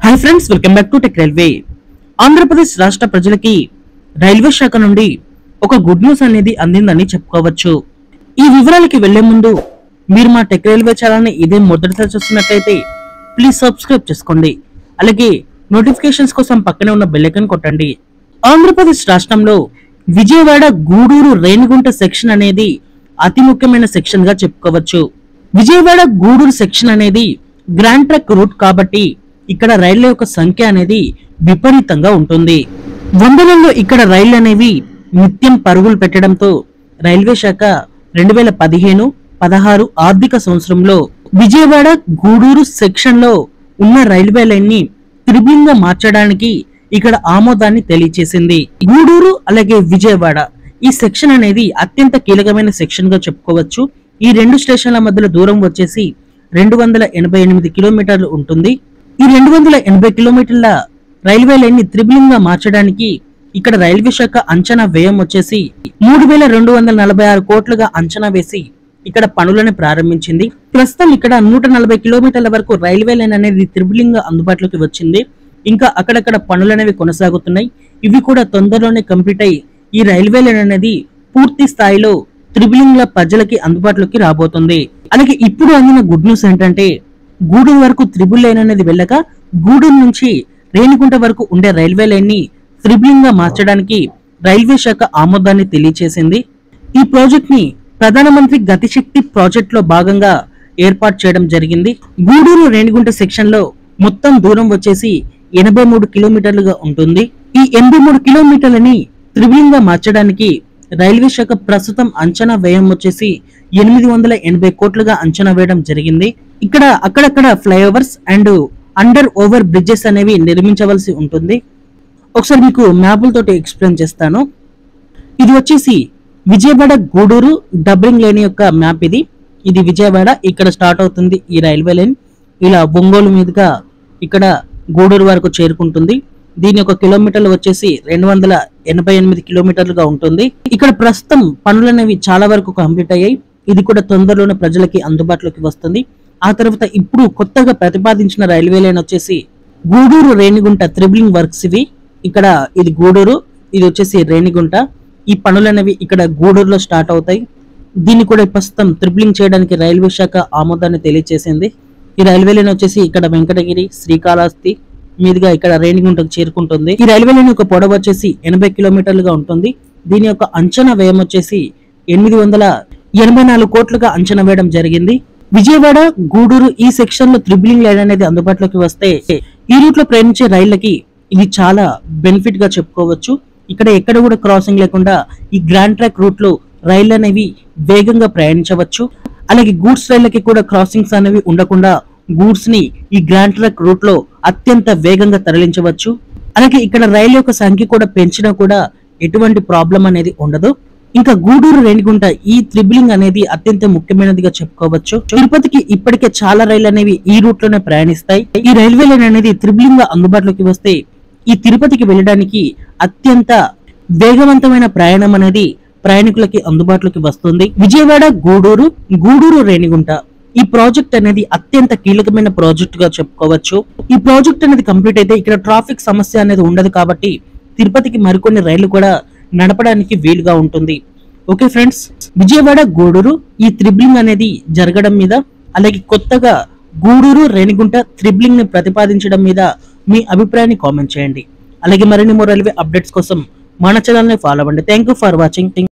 hi friends welcome back to tech railway Andhra Pradesh రాష్ట్ర ప్రజలకి railway శాఖ నుండి ఒక గుడ్ న్యూస్ అనేది అందిందని చెప్పుకోవచ్చు ఈ వివరాలకి వెళ్లే ముందు మీరు మా టెక్ రైల్వే ఛానల్ని ఇదే మొదటిసారి చూస్తున్నట్లయితే ప్లీజ్ సబ్స్క్రైబ్ చేసుకోండి అలాగే నోటిఫికేషన్స్ కోసం పక్కనే ఉన్న బెల్ ఐకాన్ కొట్టండి ఆంధ్రప్రదేశ్ రాష్ట్రంలో విజయవాడ గూడూరు రేణిగుంట సెక్షన్ అనేది అతి ముఖ్యమైన సెక్షన్ గా చెప్పుకోవచ్చు విజయవాడ గూడూరు సెక్షన్ అనేది గ్రాండ్ ట్రక్ రూట్ కాబట్టి ఇక్కడ రైళ్ల యొక్క సంఖ్య అనేది విపరీతంగా ఉంటుంది వందలలో ఇక్కడ రైళ్లు అనేవి నిత్యం పరుగులు పెట్టడంతో రైల్వే శాఖ రెండు వేల పదిహేను పదహారు ఆర్థిక సంవత్సరంలో విజయవాడ గూడూరు సెక్షన్ లో ఉన్న రైల్వే లైన్ ని త్రిభుజంగా మార్చడానికి ఇక్కడ ఆమోదాన్ని తెలియచేసింది గూడూరు అలాగే విజయవాడ ఈ సెక్షన్ అనేది అత్యంత కీలకమైన సెక్షన్ గా చెప్పుకోవచ్చు ఈ రెండు స్టేషన్ల మధ్యలో దూరం వచ్చేసి రెండు వందల ఎనభై ఎనిమిది కిలోమీటర్లు ఉంటుంది ఈ రెండు వందల ఎనభై కిలోమీటర్ల రైల్వే లైన్ ని త్రిభుజంగా మార్చడానికి ఇక్కడ రైల్వే శాఖ అంచనా వ్యయం వచ్చేసి మూడు వేల రెండు వందల నలభై ఆరు కోట్లుగా అంచనా వేసి ఇక్కడ పనులను ప్రారంభించింది ప్రస్తుతం ఇక్కడ నూట నలభై కిలోమీటర్ల వరకు రైల్వే లైన్ అనేది త్రిభుజంగా అందుబాటులోకి వచ్చింది ఇంకా అక్కడక్కడ పనులు అనేవి కొనసాగుతున్నాయి ఇవి కూడా తొందరలోనే కంప్లీట్ అయి ఈ రైల్వే లైన్ అనేది పూర్తి స్థాయిలో త్రిబులింగ్ల ప్రజలకి అందుబాటులోకి రాబోతుంది అలాగే ఇప్పుడు అందిన గుడ్ న్యూస్ ఏంటంటే గూడూరు వరకు త్రిబుల్ లైన్ అనేది వెళ్ళక గూడూరు నుంచి రేణిగుంట వరకు ఉండే రైల్వే లైన్ ని త్రిబులింగ్ గా మార్చడానికి రైల్వే శాఖ ఆమోదాన్ని తెలియచేసింది ఈ ప్రాజెక్ట్ ని ప్రధానమంత్రి గతిశక్తి ప్రాజెక్ట్ లో భాగంగా ఏర్పాటు చేయడం జరిగింది గూడూరు రేణిగుంట సెక్షన్ లో మొత్తం దూరం వచ్చేసి ఎనభై మూడు కిలోమీటర్లుగా ఉంటుంది ఈ ఎనభై మూడు కిలోమీటర్లని త్రిబులింగ్ గా మార్చడానికి రైల్వే శాఖ ప్రస్తుతం అంచనా వ్యయం వచ్చేసి ఎనిమిది వందల ఎనభై కోట్లుగా అంచనా వేయడం జరిగింది ఇక్కడ అక్కడక్కడ flyovers and under over bridges అనేవి నిర్మించవలసి ఉంటుంది ఒకసారి మీకు మ్యాపులతోటి ఎక్స్ప్లెయిన్ చేస్తాను ఇది వచ్చేసి విజయవాడ గూడూరు డబ్లింగ్ లైన్ యొక్క మ్యాప్ ఇది ఇది విజయవాడ ఇక్కడ స్టార్ట్ అవుతుంది ఈ రైల్వే లైన్ ఇలా ఒంగోలు మీదుగా ఇక్కడ గూడూరు వరకు చేరుకుంటుంది దీని యొక్క కిలోమీటర్లు వచ్చేసి రెండు వందల ఎనభై ఎనిమిది కిలోమీటర్లుగా ఉంటుంది ఇక్కడ ప్రస్తుతం పనులు అనేవి చాలా వరకు కంప్లీట్ అయ్యాయి ఇది కూడా తొందరలోనే ప్రజలకి అందుబాటులోకి వస్తుంది ఆ తర్వాత ఇప్పుడు కొత్తగా ప్రతిపాదించిన రైల్వే లైన్ వచ్చేసి గూడూరు రేణిగుంట త్రిబులింగ్ వర్క్స్ ఇవి ఇక్కడ ఇది గూడూరు ఇది వచ్చేసి రేణిగుంట ఈ పనులు అనేవి ఇక్కడ గూడూరులో స్టార్ట్ అవుతాయి దీన్ని కూడా ప్రస్తుతం త్రిబులింగ్ చేయడానికి రైల్వే శాఖ ఆమోదాన్ని తెలియజేసింది ఈ రైల్వే లైన్ వచ్చేసి ఇక్కడ వెంకటగిరి శ్రీకాళహస్తి మీదుగా ఇక్కడ రేణిగుంటకు చేరుకుంటుంది ఈ రైల్వే లైన్ యొక్క పొడవు వచ్చేసి ఎనభై కిలోమీటర్లుగా ఉంటుంది దీని యొక్క అంచనా వ్యయం వచ్చేసి ఎనిమిది వందల ఎనభై నాలుగు కోట్లుగా అంచనా వేయడం జరిగింది విజయవాడ గూడూరు ఈ సెక్షన్ లో త్రిబులింగ్ లైన్ అనేది అందుబాటులోకి వస్తే ఈ రూట్ లో ప్రయాణించే రైళ్లకి ఇది చాలా బెనిఫిట్ గా చెప్పుకోవచ్చు ఇక్కడ ఎక్కడ కూడా క్రాసింగ్ లేకుండా ఈ గ్రాండ్ ట్రాక్ రూట్ లో రైళ్లు అనేవి వేగంగా ప్రయాణించవచ్చు అలాగే గూడ్స్ రైళ్లకి కూడా క్రాసింగ్స్ అనేవి ఉండకుండా గూడ్స్ ని ఈ గ్రాండ్ ట్రాక్ రూట్ లో అత్యంత వేగంగా తరలించవచ్చు అలాగే ఇక్కడ రైలు యొక్క సంఖ్య కూడా పెంచినా కూడా ఎటువంటి ప్రాబ్లం అనేది ఉండదు ఇంకా గూడూరు రేణిగుంట ఈ త్రిబులింగ్ అనేది అత్యంత ముఖ్యమైనదిగా చెప్పుకోవచ్చు తిరుపతికి ఇప్పటికే చాలా రైళ్లు అనేవి ఈ రూట్ లోనే ప్రయాణిస్తాయి ఈ రైల్వే లైన్ అనేది త్రిబులింగ్ గా అందుబాటులోకి వస్తే ఈ తిరుపతికి వెళ్ళడానికి అత్యంత వేగవంతమైన ప్రయాణం అనేది ప్రయాణికులకి అందుబాటులోకి వస్తుంది విజయవాడ గూడూరు గూడూరు రేణిగుంట ఈ ప్రాజెక్ట్ అనేది అత్యంత కీలకమైన ప్రాజెక్ట్ గా చెప్పుకోవచ్చు ఈ ప్రాజెక్ట్ అనేది కంప్లీట్ అయితే ఇక్కడ ట్రాఫిక్ సమస్య అనేది ఉండదు కాబట్టి తిరుపతికి మరికొన్ని రైళ్లు కూడా నడపడానికి వీలుగా ఉంటుంది ఓకే ఫ్రెండ్స్ విజయవాడ గూడూరు ఈ త్రిబ్లింగ్ అనేది జరగడం మీద అలాగే కొత్తగా గూడూరు రేణిగుంట త్రిబ్లింగ్ ని ప్రతిపాదించడం మీద మీ అభిప్రాయాన్ని కామెంట్ చేయండి అలాగే మరిన్ని మోర్ రైల్వే అప్డేట్స్ కోసం మన ఛానల్ ని ఫాలో అవ్వండి థ్యాంక్ యూ ఫర్ వాచింగ్